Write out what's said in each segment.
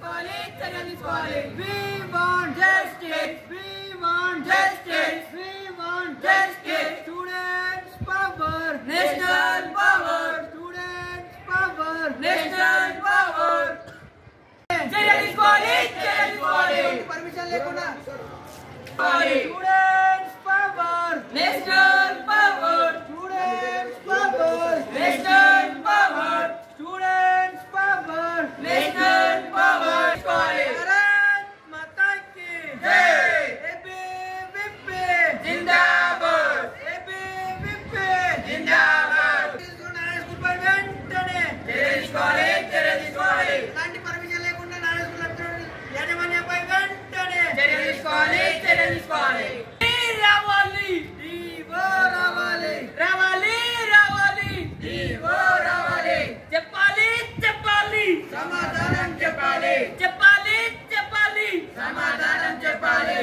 తీసుకోవాలి చర్యలు తీసుకోవాలి We want Justice. We want Justice. We want Justice. Students power. National power. Students power. National power చర్యలు తీసుకోవాలి చర్యలు తీసుకోవాలి పర్మిషన్ లేకుండా తీసుకోవాలి. Students power national power students power national power students power national power తీసుకోవాలి భారత్ మాతా కీ జై. ఏబీ విపి జిందాబాద్ ఏబీ విపి జిందాబాద్ తీసుకున్న స్కూల్ పై వెంటనే చర్యలు తీసుకోవాలి చర్యలు తీసుకోవాలి ఎలాంటి పర్మిషన్ లేకుండా నాన్న స్కూల్ లెక్చరర్ యాజమాన్యంపై వెంటనే చర్యలు తీసుకోవాలి చర్యలు తీసుకోవాలి రావాలి జీవో రావాలి రావాలి రావాలి జీవో రావాలి చెప్పాలి చెప్పాలి సమాధానం చెప్పాలి చెప్పాలి చెప్పాలి సమాధానం చెప్పాలి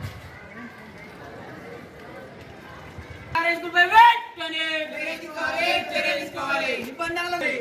స్కూల్ పై వెంటనే తీసుకోవాలి చర్యలు తీసుకోవాలి నిబంధనలు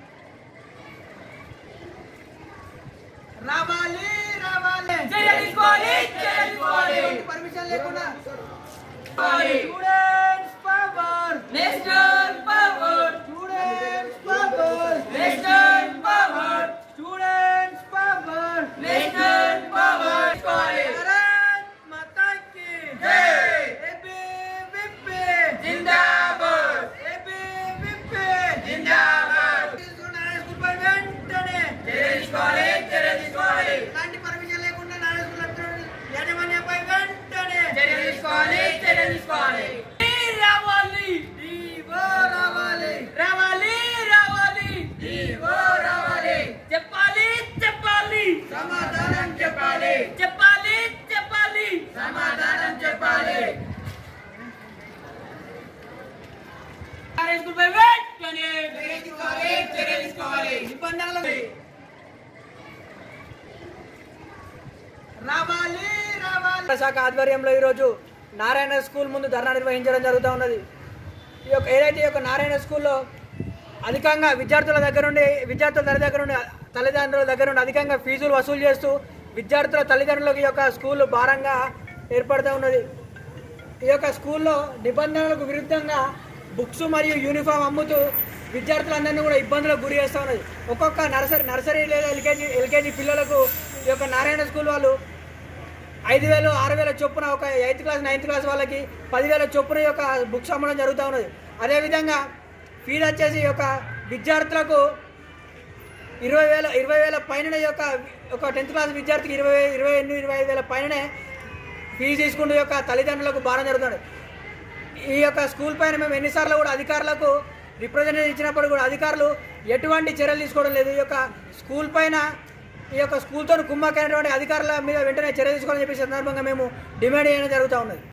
రావాలి రావాలి చర్యలు తీసుకోవాలి చర్యలు తీసుకోవాలి ఎలాంటి పర్మిషన్ లేకుండా తీసుకోవాలి. Students power national power students power national power students power national power తీసుకోవాలి భారత్ మాతా కీ జై. ఏబీ విపి జిందాబాద్ ఏబీ విపి జిందాబాద్ తీసుకున్న స్కూల్ పై వెంటనే చర్యలు తీసుకోవాలి చర్యలు తీసుకోవాలి ఎలాంటి పర్మిషన్ లేకుండా నాన్న స్కూల్ లెక్చరర్ యాజమాన్యంపై వెంటనే చర్యలు తీసుకోవాలి చర్యలు తీసుకోవాలి రావాలి జీవో రావాలి రావాలి రావాలి జీవో రావాలి చెప్పాలి చెప్పాలి సమాధానం చెప్పాలి చెప్పాలి చెప్పాలి సమాధానం చెప్పాలి స్కూల్ పై వెంటనే తీసుకోవాలి చర్యలు తీసుకోవాలి నిబంధనలు రావాలి రావాలి శాఖ ఆధ్వర్యంలో ఈరోజు నారాయణ స్కూల్ ముందు ధర్నా నిర్వహించడం జరుగుతూ ఉన్నది ఈ యొక్క ఏదైతే ఈ యొక్క నారాయణ స్కూల్లో అధికంగా విద్యార్థుల దగ్గర నుండి విద్యార్థుల తల్లి దగ్గర నుండి తల్లిదండ్రుల దగ్గర నుండి అధికంగా ఫీజులు వసూలు చేస్తూ విద్యార్థుల తల్లిదండ్రులకు ఈ యొక్క స్కూల్ భారంగా ఏర్పడుతూ ఉన్నది ఈ యొక్క స్కూల్లో నిబంధనలకు విరుద్ధంగా బుక్స్ మరియు యూనిఫామ్ అమ్ముతూ విద్యార్థులందరినీ కూడా ఇబ్బందులకు గురి చేస్తూ ఉన్నది ఒక్కొక్క నర్సరీ నర్సరీ లేదా ఎల్కేజీ ఎల్కేజీ పిల్లలకు ఈ యొక్క నారాయణ స్కూల్ వాళ్ళు ఐదు వేలు ఆరు వేల చొప్పున ఒక ఎయిత్ క్లాస్ నైన్త్ క్లాస్ వాళ్ళకి పదివేల చొప్పున ఈ యొక్క బుక్స్ అమ్మడం జరుగుతూ ఉన్నది అదేవిధంగా ఫీజు వచ్చేసి ఈ యొక్క విద్యార్థులకు ఇరవై వేల ఇరవై వేల పైన ఈ యొక్క ఒక టెన్త్ క్లాస్ విద్యార్థికి ఇరవై ఇరవై ఎనిమిది ఇరవై ఐదు వేల పైననే ఫీజు తీసుకుంటూ ఈ యొక్క తల్లిదండ్రులకు భారం జరుగుతుంది ఈ యొక్క స్కూల్ పైన మేము ఎన్నిసార్లు కూడా అధికారులకు రిప్రజెంటేషన్ ఇచ్చినప్పుడు కూడా అధికారులు ఎటువంటి చర్యలు తీసుకోవడం లేదు ఈ యొక్క స్కూల్ పైన ఈ యొక్క స్కూల్తో కుమ్మకైనటువంటి అధికారుల మీద వెంటనే చర్య తీసుకోవాలని చెప్పి సందర్భంగా మేము డిమాండ్ చేయడం జరుగుతూ ఉన్నది